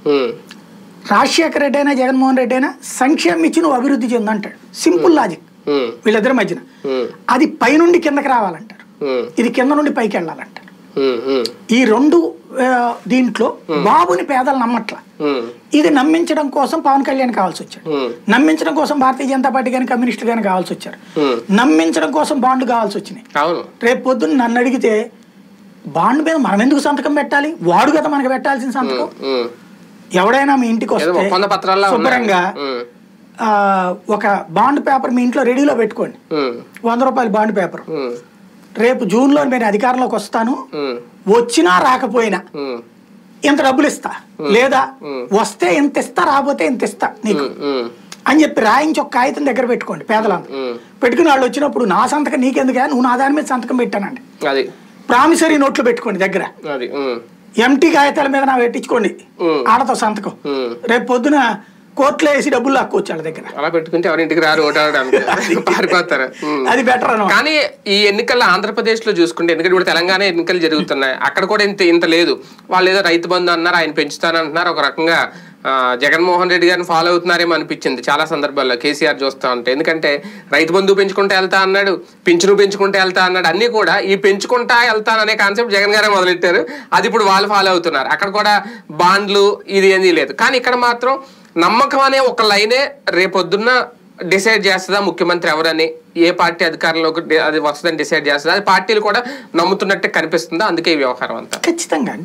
ఉమ్, రాజశేఖర రెడ్డి అయినా జగన్మోహన్ రెడ్డి అయినా సంక్షేమం ఇచ్చి నువ్వు అభివృద్ధి చెందంటాడు సింపుల్ లాజిక్ ఉమ్, వీళ్ళిద్దరి మధ్యన ఉమ్, అది పైనుండి కిందకి రావాలంటారు ఉమ్, ఇది కింద నుండి పైకి వెళ్ళాలంటారు ఉమ్, ఉమ్, ఈ రెండు ఆ, దీంట్లో బాబుని పేదలు నమ్మట్ల ఉమ్, ఇది నమ్మించడం కోసం పవన్ కళ్యాణ్ కావాల్సి వచ్చాడు ఉమ్, నమ్మించడం కోసం భారతీయ జనతా పార్టీ కానీ కమ్యూనిస్టులు కానీ కావాల్సి వచ్చారు ఉమ్. నమ్మించడం కోసం బాండ్లు కావాల్సి వచ్చినాయి అవును రేపు పొద్దున్న నన్ను అడిగితే బాండ్ మీద మనం ఎందుకు సంతకం పెట్టాలి వాడు కదా మనకి పెట్టాల్సిన సంతకం ఉమ్, ఎవడైనా మీ ఇంటికి ఏదో వస్తే ఒప్పంద పత్రాల్లో ఉన్నాయి. శుభ్రంగా ఉమ్, ఆ, ఒక బాండ్ పేపర్ మీ ఇంట్లో రెడీలో పెట్టుకోండి ఉమ్, వంద రూపాయల బాండ్ పేపర్ ఉమ్, రేపు జూన్లో నేను అధికారంలోకి వస్తాను ఉమ్, వచ్చినా రాకపోయినా ఉమ్, ఇంత డబ్బులు ఇస్తా లేదా మ్. వస్తే ఇంత ఇస్తా రాకపోతే ఇంత ఇస్తా నీకు ఉమ్, ఉమ్, అని చెప్పి రాయించి ఒక కాగితం దగ్గర పెట్టుకోండి పేదలంతా ఉమ్. పెట్టుకుని వాళ్ళు వచ్చినప్పుడు నా సంతకం నీకెందుకా నువ్వు నా దాని మీద సంతకం పెట్టానండి అది ప్రామిసరీ నోట్లు పెట్టుకోండి దగ్గర అది ఉమ్, ఎంటీ కాగితాల మీద నా పెట్టించుకోండి ఉమ్. ఆడతో సంతకం ఉమ్. రేపు పొద్దున కోర్టులో వేసి డబ్బులు లాక్కోవచ్చు వాళ్ళ దగ్గర అలా పెట్టుకుంటే ఎవరింటికి రారు ఓటాడడానికి పారిపోతారు ఉమ్. అది బెటర్ అనమాట కానీ ఈ ఎన్నికల్లో ఆంధ్రప్రదేశ్ లో చూసుకుంటే ఎందుకంటే ఇప్పుడు తెలంగాణ ఎన్నికలు జరుగుతున్నాయి అక్కడ కూడా ఇంత ఇంత లేదు వాళ్ళు ఏదో రైతు బంధు అన్నారు ఆయన పెంచుతానంటున్నారు ఒక రకంగా ఆ, జగన్మోహన్ రెడ్డి గారిని ఫాలో అవుతున్నారేమో అనిపించింది చాలా సందర్భాల్లో కేసీఆర్ చూస్తా ఉంటే ఎందుకంటే రైతు బంధు పెంచుకుంటే వెళ్తా అన్నాడు పింఛను పెంచుకుంటే వెళ్తా అన్నాడు అన్ని కూడా ఈ పెంచుకుంటా వెళ్తాననే కాన్సెప్ట్ జగన్ గారే మొదలెట్టారు అది ఇప్పుడు వాళ్ళు ఫాలో అవుతున్నారు అక్కడ కూడా బాండ్లు ఇది ఏంది లేదు కానీ ఇక్కడ మాత్రం నమ్మకం అనే ఒక లైనే రేపొద్దున్న డిసైడ్ చేస్తుందా ముఖ్యమంత్రి ఎవరని ఏ పార్టీ అధికారంలోకి డి- అది వస్తుందని డిసైడ్ చేస్తుందా అది పార్టీలు కూడా నమ్ముతున్నట్టే కనిపిస్తుందా అందుకే ఈ వ్యవహారం అంతా ఖచ్చితంగా